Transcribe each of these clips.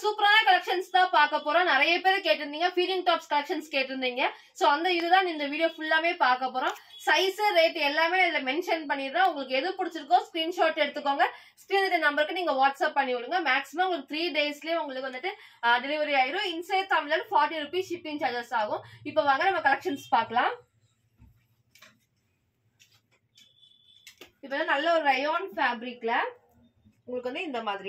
சூப்பரான கலெக்ஷன்ஸ் தான் பார்க்க போறோம் நிறைய பேர் கேட்டிருந்தீங்க ஃபீடிங் டாப்ஸ் கலெக்ஷன்ஸ் கேட்டிருந்தீங்க சோ அந்த இதுதான் இந்த வீடியோ ஃபுல்லாமே பார்க்க போறோம் சைஸ் ரேட் எல்லாமே இதுல மென்ஷன் பண்ணிடுறேன் உங்களுக்கு எது பிடிச்சிருக்கோ ஸ்கிரீன்ஷாட் எடுத்துக்கோங்க ஸ்கிரீன் நம்பருக்கு நீங்க வாட்ஸ்அப் பண்ணி விடுங்க மேக்ஸிமம் உங்களுக்கு த்ரீ டேஸ்லயே உங்களுக்கு வந்துட்டு டெலிவரி ஆயிரும் இன்சைட் தமிழ்ல ஃபார்ட்டி ருபீஸ் ஷிப்பிங் சார்ஜஸ் ஆகும் இப்போ வாங்க நம்ம கலெக்ஷன்ஸ் பார்க்கலாம் இப்போ வந்து நல்ல ஒரு ரயோன் ஃபேப்ரிக்ல உங்களுக்கு வந்து இந்த மாதிரி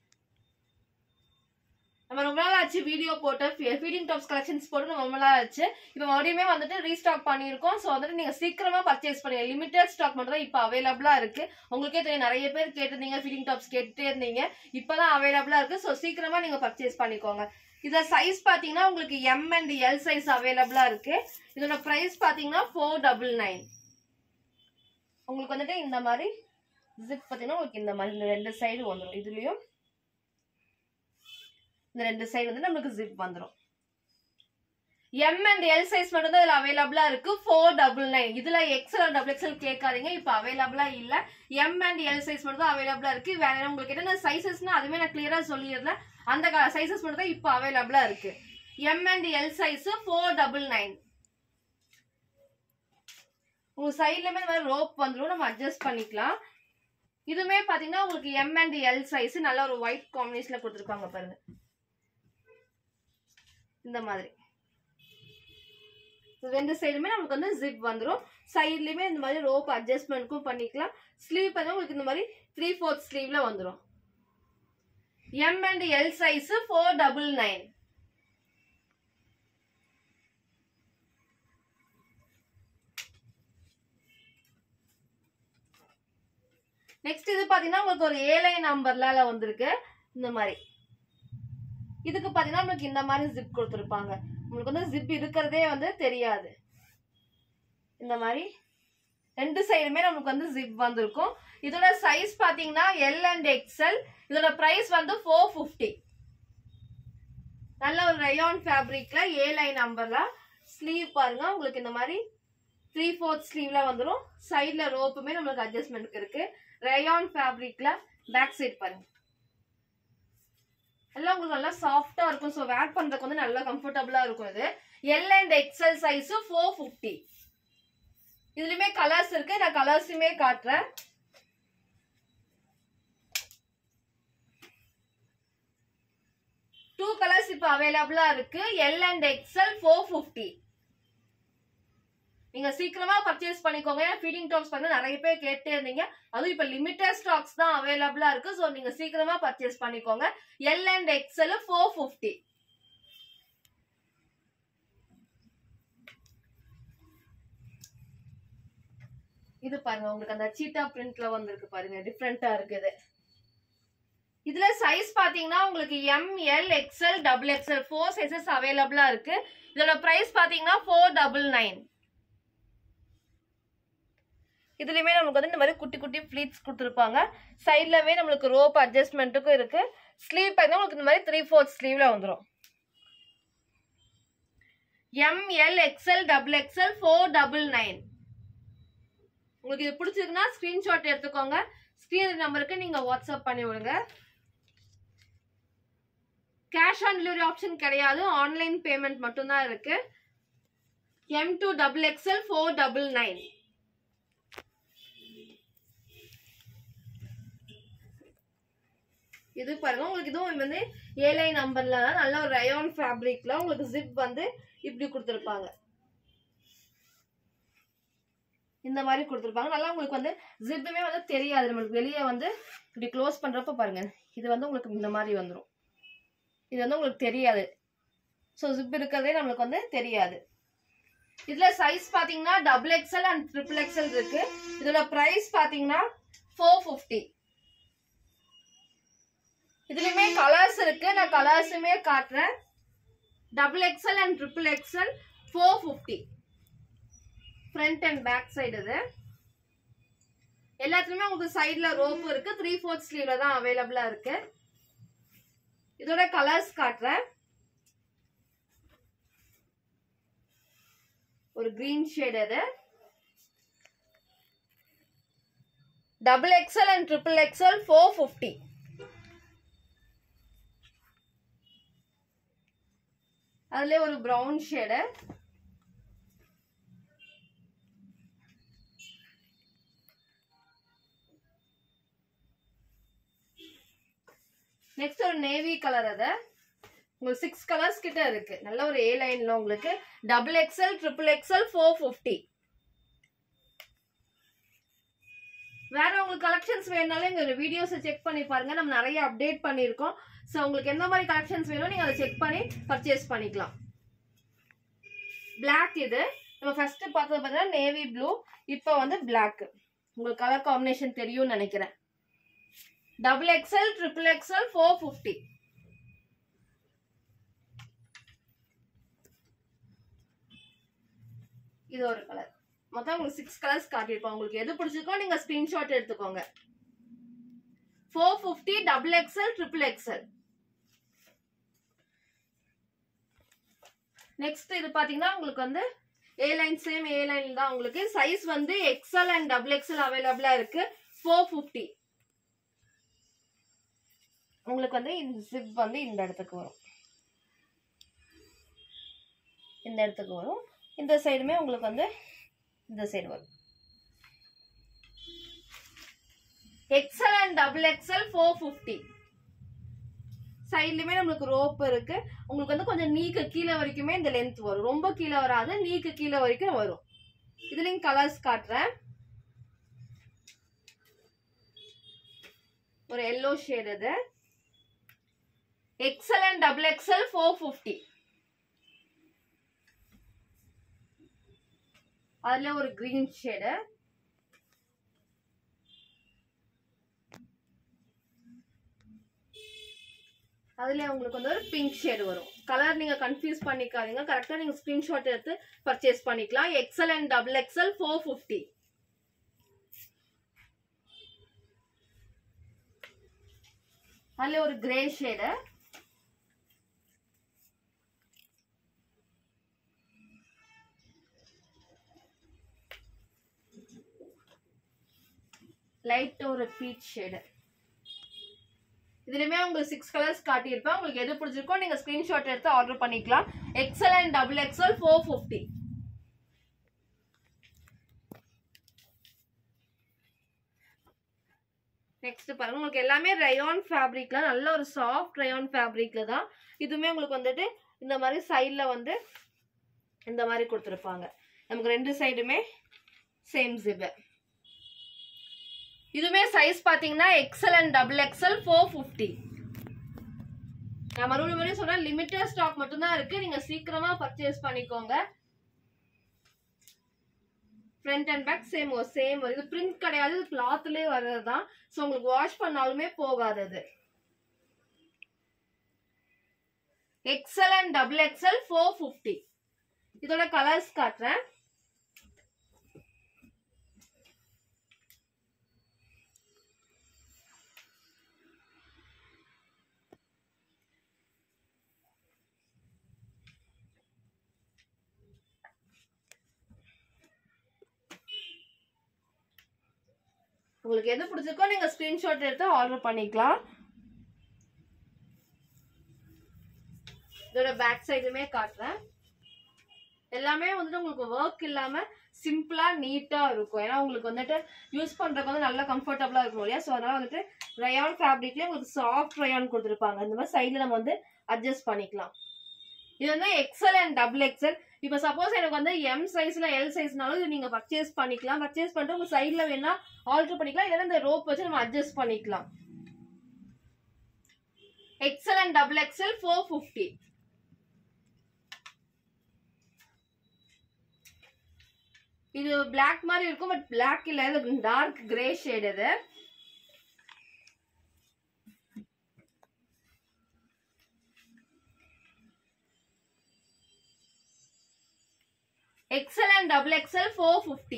நம்ம ரொம்ப நாள் ஆச்சு வீடியோ போட்டு ஃபீடிங் டாப்ஸ் கலெக்ஷன்ஸ் போட்டு நம்ம ரொம்ப நாள் ஆச்சு இப்போ மறுபடியுமே வந்துட்டு ரீஸ்டாக் பண்ணியிருக்கோம் ஸோ வந்துட்டு நீங்கள் சீக்கிரமா பர்ச்சேஸ் பண்ணுங்க லிமிடெட் ஸ்டாக் மட்டும் தான் இப்போ அவைலபிளாக இருக்கு உங்களுக்கே தெரியும் நிறைய பேர் கேட்டிருந்தீங்க ஃபீடிங் டாப்ஸ் கேட்டுட்டே இருந்தீங்க இப்போ தான் அவைலபிளாக இருக்கு ஸோ சீக்கிரமா நீங்கள் பர்ச்சேஸ் பண்ணிக்கோங்க இதுல சைஸ் பாத்தீங்கன்னா உங்களுக்கு எம் அண்ட் எல் சைஸ் அவைலபிளா இருக்கு இதோட பிரைஸ் பாத்தீங்கன்னா ஃபோர் டபுள் நைன் உங்களுக்கு வந்துட்டு இந்த மாதிரி ஜிப் பாத்தீங்கன்னா உங்களுக்கு இந்த மாதிரி இந்த ரெண்டு சைடு வந்துடும் இதுலயும் இந்த ரெண்டு சைடு வந்து நமக்கு ஜிப் வந்துடும் எம் அண்ட் எல் சைஸ் மட்டும் தான் இதுல அவைலபிளா இருக்கு ஃபோர் டபுள் நைன் இதுல எக்ஸ்எல் டபுள் எக்ஸ்எல் கேட்காதீங்க இப்போ அவைலபிளா இல்ல எம் அண்ட் எல் சைஸ் மட்டும் தான் அவைலபிளா இருக்கு வேற உங்களுக்கு என்னென்ன சைசஸ்னா அதுவே நான் கிளியரா சொல்லிடுறேன் அந்த சைசஸ் மட்டும் தான் இப்போ அவைலபிளா இருக்கு M and L size four double nine உங்க சைட்லயுமே இந்த மாதிரி ரோப் வந்துடும் நம்ம அட்ஜஸ்ட் பண்ணிக்கலாம் இதுவுமே பாத்தீங்கன்னா உங்களுக்கு எம் அண்ட் எல் சைஸ் நல்ல ஒரு ஒயிட் காம்பினேஷன்ல கொடுத்துருப்பாங்க பாருங்க இந்த மாதிரி ரெண்டு சைடுமே நமக்கு வந்து ஜிப் வந்துடும் சைட்லயுமே இந்த மாதிரி ரோப் அட்ஜஸ்ட்மெண்ட்க்கும் பண்ணிக்கலாம் ஸ்லீவ் பார்த்தா உங்களுக்கு இந்த மாதிரி த்ரீ ஃபோர்த் ஸ்லீவ்ல வந்துடும் M and L size four double nine next இது பாத்தீங்கன்னா உங்களுக்கு ஒரு ஏழை நம்பர்ல வந்திருக்கு இந்த மாதிரி இதுக்கு பாத்தீங்கன்னா உங்களுக்கு இந்த மாதிரி ஜிப் கொடுத்துருப்பாங்க உங்களுக்கு வந்து ஜிப் இருக்கிறதே வந்து தெரியாது இந்த மாதிரி ரெண்டு சைடுமே நமக்கு வந்து ஜிப் வந்திருக்கும் இதோட சைஸ் பாத்தீங்கன்னா எல் அண்ட் எக்ஸ்எல் இதோட பிரைஸ் வந்து ஃபோர் ஃபிஃப்டி நல்ல ஒரு ரயான் ஃபேப்ரிக்ல ஏ லைன் நம்பர்ல ஸ்லீவ் பாருங்க உங்களுக்கு இந்த மாதிரி த்ரீ ஃபோர்த் ஸ்லீவ்ல வந்துடும் சைட்ல ரோப்புமே நம்மளுக்கு அட்ஜஸ்ட்மெண்ட்க்கு இருக்கு ரயான் ஃபேப்ரிக்ல பேக் சைடு பாருங்க எல்லாம் உங்களுக்கு நல்லா சாஃப்டா இருக்கும் ஸோ வேர் பண்றதுக்கு வந்து நல்லா கம்ஃபர்டபுளா இருக்கும் இது L and XL size four fifty இதுலயுமே கலர்ஸ் இருக்கு நான் கலர்ஸுமே காட்டுறேன் டூ கலர்ஸ் இப்போ அவைலபிளா இருக்கு L and XL four fifty நீங்க சீக்கிரமா பர்ச்சேஸ் பண்ணிக்கோங்க ஏன்னா ஃபீடிங் டாப்ஸ் பண்ண நிறைய பேர் கேட்டே இருந்தீங்க அதுவும் இப்போ லிமிட்டட் ஸ்டாக்ஸ் தான் அவைலபிளா இருக்கு ஸோ நீங்க சீக்கிரமா பர்ச்சேஸ் பண்ணிக்கோங்க L and XL four fifty இது பாருங்க உங்களுக்கு அந்த சீட்டா பிரிண்ட்ல வந்திருக்கு பாருங்க டிஃப்ரெண்டா இருக்குது இதுல சைஸ் பாத்தீங்கன்னா உங்களுக்கு M L XL double XL four sizes அவைலபிளா இருக்கு இதோட பிரைஸ் பாத்தீங்கன்னா ஃபோர் டபுள் நைன் இதுலயுமே நமக்கு வந்து இந்த மாதிரி குட்டி குட்டி ஃபிளீட்ஸ் கொடுத்துருப்பாங்க சைட்லவே நம்மளுக்கு ரோப் அட்ஜஸ்ட்மெண்ட்டுக்கும் இருக்கு ஸ்லீவ் பார்த்தீங்கன்னா உங்களுக்கு இந்த மாதிரி த்ரீ ஃபோர்த் ஸ்லீவ்ல வந்துடும் M L XL double XL four double nine உங்களுக்கு இது பிடிச்சிருக்குன்னா ஸ்கிரீன்ஷாட் எடுத்துக்கோங்க ஸ்க்ரீன் நம்பருக்கு நீங்க வாட்ஸ்அப் பண்ணி விடுங்க கேஷ் ஆன் டெலிவரி ஆப்ஷன் கிடையாது ஆன்லைன் பேமெண்ட் மட்டும்தான் இருக்கு M to double XL four double nine இது பாருங்க உங்களுக்கு இதுவும் வந்து ஏழை நம்பர்ல நல்ல ஒரு ரயான் ஃபேப்ரிக்ல உங்களுக்கு ஜிப் வந்து இப்படி கொடுத்துருப்பாங்க இந்த மாதிரி கொடுத்துருப்பாங்க நல்லா உங்களுக்கு வந்து ஜிப்புமே வந்து தெரியாது நம்மளுக்கு வெளியே வந்து இப்படி க்ளோஸ் பண்றப்ப பாருங்க இது வந்து உங்களுக்கு இந்த மாதிரி வந்துடும் இது வந்து உங்களுக்கு தெரியாது ஸோ ஜிப் இருக்கிறதே நம்மளுக்கு வந்து தெரியாது இதுல சைஸ் பாத்தீங்கன்னா double XL and triple XL இருக்கு இதோட பிரைஸ் பாத்தீங்கன்னா ஃபோர் ஃபிஃப்டி இதுலயுமே கலர்ஸ் இருக்கு நான் கலர்ஸுமே காட்டுறேன் double XL and triple XL four fifty front and back side இது எல்லாத்துலயுமே உங்களுக்கு சைட்ல ரோப் இருக்கு த்ரீ ஃபோர்த் ஸ்லீவ்ல தான் அவைலபிளா இருக்கு இதோட கலர்ஸ் காட்டுறேன் ஒரு கிரீன் ஷேட் இது double XL and triple XL four fifty அதுல ஒரு ப்ரௌன் ஷேடு நெக்ஸ்ட் ஒரு நேவி கலர் அது உங்களுக்கு சிக்ஸ் கலர்ஸ் கிட்ட இருக்கு நல்ல ஒரு ஏ லைன்ல உங்களுக்கு double XL triple XL four fifty வேற உங்களுக்கு கலெக்ஷன்ஸ் வேணுனாலும் எங்க வீடியோஸை செக் பண்ணி பாருங்க நம்ம நிறைய அப்டேட் பண்ணியிருக்கோம் ஸோ உங்களுக்கு எந்த மாதிரி கலெக்ஷன்ஸ் வேணும் நீங்க அதை செக் பண்ணி பர்ச்சேஸ் பண்ணிக்கலாம் பிளாக் இது நம்ம ஃபர்ஸ்ட் பார்த்தது பார்த்தீங்கன்னா நேவி ப்ளூ இப்போ வந்து பிளாக் உங்களுக்கு கலர் காம்பினேஷன் தெரியும்னு நினைக்கிறேன் double XL triple XL four fifty இது ஒரு கலர் மொத்தம் உங்களுக்கு சிக்ஸ் கலர்ஸ் காட்டியிருப்போம் உங்களுக்கு எது பிடிச்சிருக்கோ நீங்க ஸ்கிரீன்ஷாட் எடுத்துக்கோங்க four fifty double XL triple XL next இது பாத்தீங்கன்னா உங்களுக்கு வந்து A line same A line தான் உங்களுக்கு சைஸ் வந்து எக்ஸ்எல் அண்ட் டபுள் எக்ஸ்எல் அவைலபிளா இருக்கு ஃபோர் ஃபிஃப்டி உங்களுக்கு வந்து இந்த ஜிப் வந்து இந்த இடத்துக்கு வரும் இந்த இடத்துக்கு வரும் இந்த சைடுமே உங்களுக்கு வந்து இந்த சைடு வரும் XL and double XL four fifty சைட்லயுமே நம்மளுக்கு ரோப் இருக்கு உங்களுக்கு வந்து கொஞ்சம் நீக்கு கீழே வரைக்குமே இந்த லென்த் வரும் ரொம்ப கீழே வராது நீக்கு கீழே வரைக்கும் வரும் இதுலயும் கலர்ஸ் காட்டுறேன் ஒரு எல்லோ ஷேட் இது XL and double XL four fifty அதுல ஒரு கிரீன் ஷேடு அதுல உங்களுக்கு வந்து ஒரு பிங்க் ஷேடு வரும் கலர் நீங்க கன்ஃபியூஸ் பண்ணிக்காதீங்க கரெக்டா நீங்க ஸ்கிரீன்ஷாட் எடுத்து பர்ச்சேஸ் பண்ணிக்கலாம் XL and double XL four fifty அதுல ஒரு கிரே ஷேடு லைட் ஒரு பீச் ஷேடு இதுலயுமே உங்களுக்கு சிக்ஸ் கலர்ஸ் காட்டியிருப்பேன் உங்களுக்கு எது பிடிச்சிருக்கோ நீங்க ஸ்கிரீன்ஷாட் எடுத்து ஆர்டர் பண்ணிக்கலாம் XL and double XL four fifty next பாருங்க உங்களுக்கு எல்லாமே ரயான் ஃபேப்ரிக்ல நல்ல ஒரு சாஃப்ட் ரயான் ஃபேப்ரிக்ல தான் இதுவுமே உங்களுக்கு வந்துட்டு இந்த மாதிரி சைடில் வந்து இந்த மாதிரி கொடுத்துருப்பாங்க நமக்கு ரெண்டு சைடுமே சேம் ஜிப் இதுவுமே சைஸ் பாத்தீங்கன்னா XL and double XL four fifty நான் மறுபடியும் மறுபடியும் சொன்னேன் லிமிட்டட் ஸ்டாக் மட்டும்தான் இருக்கு நீங்க சீக்கிரமா பர்ச்சேஸ் பண்ணிக்கோங்க ஃப்ரண்ட் அண்ட் பேக் சேம் ஒரு சேம் இது பிரிண்ட் கிடையாது இது கிளாத்லயே வர்றது தான் ஸோ உங்களுக்கு வாஷ் பண்ணாலுமே போகாது அது XL and double XL four fifty இதோட கலர்ஸ் காட்டுறேன் உங்களுக்கு எது பிடிச்சிருக்கோ நீங்க ஸ்கிரீன்ஷாட் எடுத்து ஆர்டர் பண்ணிக்கலாம் இதோட பேக் சைடுமே காட்டுறேன் எல்லாமே வந்துட்டு உங்களுக்கு ஒர்க் இல்லாம சிம்பிளா நீட்டா இருக்கும் ஏன்னா உங்களுக்கு வந்துட்டு யூஸ் பண்றதுக்கு வந்து நல்லா கம்ஃபர்டபுளா இருக்கும் இல்லையா ஸோ அதனால வந்துட்டு ரயான் ஃபேப்ரிக்லயே உங்களுக்கு சாஃப்ட் ரயான் கொடுத்துருப்பாங்க இந்த மாதிரி சைடுல நம்ம வந்து அட்ஜஸ்ட் பண்ணிக்கலாம் இது வந்து எக்ஸல் அண்ட் டபுள் எக்ஸல் இப்போ சப்போஸ் எனக்கு வந்து எம் சைஸ்ல எல் சைஸ்னாலும் இது நீங்க பர்ச்சேஸ் பண்ணிக்கலாம் பர்ச்சேஸ் பண்ணிட்டு உங்க சைட்ல வேணா ஆல்டர் பண்ணிக்கலாம் இல்லைன்னா இந்த ரோப் வச்சு நம்ம அட்ஜஸ்ட் பண்ணிக்கலாம் XL and double XL four fifty இது Black மாதிரி இருக்கும் பட் Black இல்ல இது டார்க் கிரே ஷேட் இது XL and double XL four fifty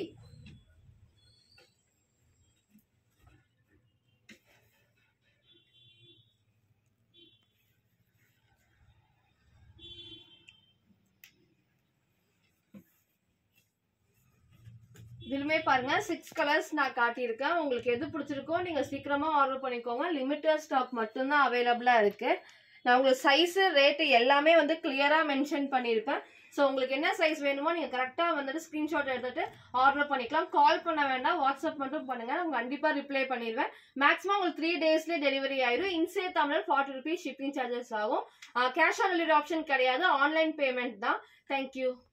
இதுலுமே பாருங்க சிக்ஸ் கலர்ஸ் நான் காட்டியிருக்கேன் உங்களுக்கு எது பிடிச்சிருக்கோ நீங்க சீக்கிரமா ஆர்டர் பண்ணிக்கோங்க லிமிட்டட் ஸ்டாக் மட்டும்தான் அவைலபிளா இருக்கு நான் உங்களுக்கு சைஸு ரேட்டு எல்லாமே வந்து கிளியராக மென்ஷன் பண்ணியிருப்பேன் ஸோ உங்களுக்கு என்ன சைஸ் வேணுமோ நீங்கள் கரெக்டாக வந்துட்டு ஸ்க்ரீன்ஷாட் எடுத்துட்டு ஆர்டர் பண்ணிக்கலாம் கால் பண்ண வேண்டாம் வாட்ஸ்அப் மட்டும் பண்ணுங்க நான் கண்டிப்பாக ரிப்ளை பண்ணிடுவேன் மேக்ஸிமம் உங்களுக்கு த்ரீ டேஸ்லேயே டெலிவரி ஆயிடும் இன்சே Tamil forty rupees shipping charges ஆகும் கேஷ் ஆன் டெலிவரி ஆப்ஷன் கிடையாது ஆன்லைன் பேமெண்ட் தான் தேங்க்யூ